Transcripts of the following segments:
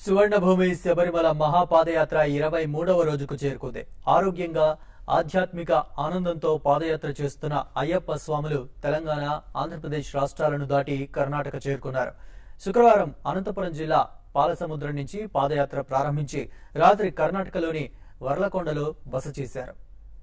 Suvarnabhumi Sabarimala మహాపాదయాత్ర ఇరవై మూడవ రోజుకు చేరుకుంది ఆరోగ్యంగా ఆధ్యాత్మిక ఆనందంతో పాదయాత్ర చేస్తున్న అయ్యప్ప స్వాములు తెలంగాణ ఆంధ్రప్రదేశ్ రాష్ట్రాలను దాటి కర్ణాటక చేరుకున్నారు శుక్రవారం అనంతపురం జిల్లా పాలసముద్రం నుంచి పాదయాత్ర ప్రారంభించి రాత్రి కర్ణాటకలోని వర్లకొండలో బస చేశారు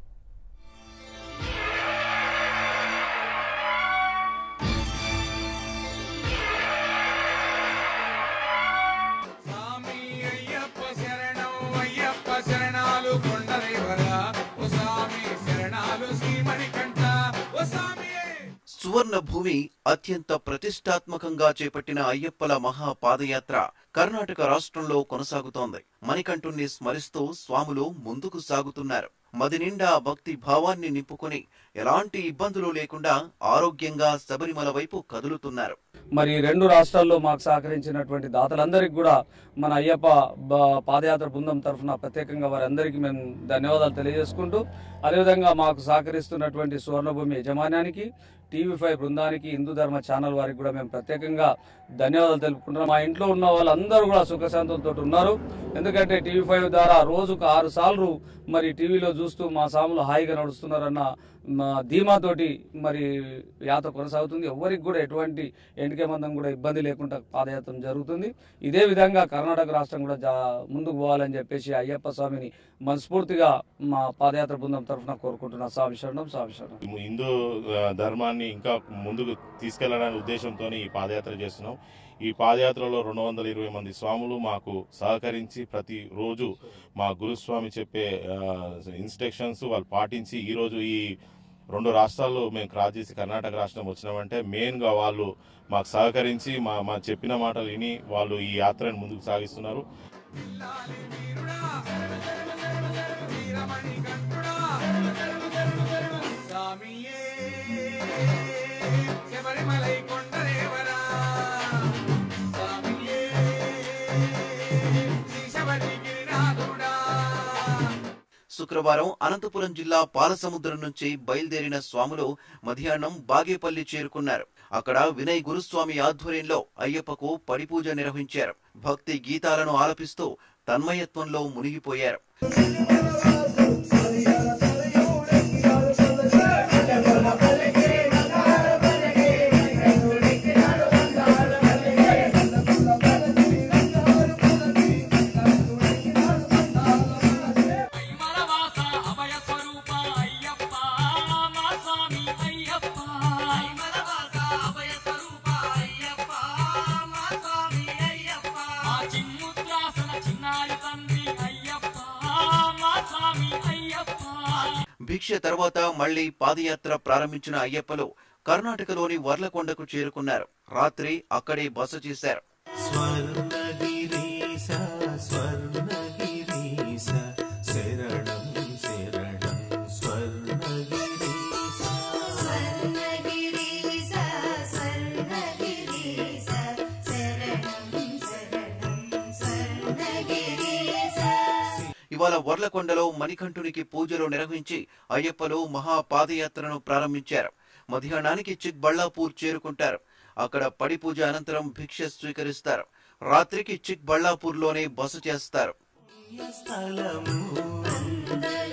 స్వామి అయ్యప్ప శరణం అయ్యప్ప శరణాలు కొండదేవరా ఓ స్వామి శరణాలు శ్రీమణికంఠ ఓ స్వామి సువర్ణ భూమి అత్యంత ప్రతిష్టాత్మకంగా చేపట్టిన అయ్యప్పల మహా పాదయాత్ర కర్ణాటక రాష్ట్రంలో కొనసాగుతోంది మణికంఠుణ్ణి స్మరిస్తూ స్వాములు ముందుకు సాగుతున్నారు మది నిండా భక్తి భావాన్ని నింపుకొని ఎలాంటి ఇబ్బందులు లేకుండా ఆరోగ్యంగా శబరిమల వైపు కదులుతున్నారు మరి రెండు రాష్ట్రాల్లో మాకు సహకరించినటువంటి దాతలందరికీ కూడా మన అయ్యప్ప బ- పాదయాత్ర బృందం తరఫున ప్రత్యేకంగా వారందరికీ మేము ధన్యవాదాలు తెలియజేసుకుంటూ అదేవిధంగా మాకు సహకరిస్తున్నటువంటి సువర్ణభూమి యజమాన్యానికి టీవీ ఫైవ్ బృందానికి హిందూ ధర్మ ఛానల్ వారికి కూడా మేము ప్రత్యేకంగా ధన్యవాదాలు తెలుపుకుంటున్నాం మా ఇంట్లో ఉన్న వాళ్ళందరూ కూడా సుఖశాంతులతో ఉన్నారు ఎందుకంటే టీవీ ఫైవ్ ద్వారా రోజుకు ఆరు సార్లు మరి టీవీలో చూస్తూ మా సాములు హాయిగా నడుస్తున్నారన్న మా ధీమాతోటి మరి యాత్ర కొనసాగుతుంది ఎవరికి కూడా ఎటువంటి ఎండికే మందం కూడా ఇబ్బంది లేకుండా పాదయాత్ర జరుగుతుంది ఇదే విధంగా కర్ణాటక రాష్ట్రం కూడా జా- ముందుకు పోవాలని చెప్పేసి అయ్యప్ప స్వామిని మనస్ఫూర్తిగా మా పాదయాత్ర బృందం తరఫున కోరుకుంటున్నా స్వామి శరణం స్వామి శరణం హిందూ ఆ, ధర్మాన్ని ఇంకా ముందుకు తీసుకెళ్లడానికి ఉద్దేశంతో ఈ పాదయాత్ర చేస్తున్నాం ఈ పాదయాత్రలో రెండు వందల ఇరవై మంది స్వాములు మాకు సహకరించి ప్రతి రోజు మా గురుస్వామి చెప్పే ఇన్స్ట్రక్షన్స్ వాళ్ళు పాటించి ఈ రోజు ఈ రెండు రాష్ట్రాల్లో మేము క్రాస్ చేసి కర్ణాటక రాష్ట్రం వచ్చినామంటే మెయిన్గా వాళ్ళు మాకు సహకరించి మా మా చెప్పిన మాటలు విని వాళ్ళు ఈ యాత్రను ముందుకు సాగిస్తున్నారు పిల్లాలి వీరుడా వీరమణికంఠుడా స్వామియే శబరిమలై కొండదేవరా స్వామియే శ్రీ శబరి గిరినాథుడా శుక్రవారం అనంతపురం జిల్లా పాలసముద్రం నుంచి బయలుదేరిన స్వాములు మధ్యాహ్నం బాగేపల్లి చేరుకున్నారు అక్కడ వినయ్ గురుస్వామి ఆధ్వర్యంలో అయ్యప్పకు పడిపూజ నిర్వహించారు భక్తి గీతాలను ఆలపిస్తూ తన్మయత్వంలో మునిగిపోయారు మలవాస అభయ స్వరూప అయ్యప్ప మా స్వామి అయ్యప్ప మలవాస అభయ స్వరూప అయ్యప్ప మా స్వామి అయ్యప్ప మా చిన్ముద్రాసన చిన్నారి తండ్రి అయ్యప్ప మా స్వామి అయ్యప్ప భిక్ష తర్వాత మళ్లీ పాదయాత్ర ప్రారంభించిన అయ్యప్పలు కర్ణాటకలోని వర్లకొండకు చేరుకున్నారు రాత్రి అక్కడే బస చేశారు స్వర్ణగిరీశ స్వర్ణగిరీశ శరణం శరణం స్వర్ణగిరీశ స్వర్ణగిరీశ స్వర్ణగిరీశ శరణం శరణం స్వర్ణగిరీశ ఇవాళ వర్లకొండలో మణికంఠునికి పూజలు నిర్వహించి అయ్యప్పలు మహా పాదయాత్రను ప్రారంభించారు మధ్యాహ్నానికి చిక్బళ్ళాపూర్ చేరుకుంటారు అక్కడ పడి పూజ అనంతరం భిక్ష స్వీకరిస్తారు రాత్రికి చిక్బళ్ళాపూర్లోనే బస చేస్తారు స్థలము అందరూ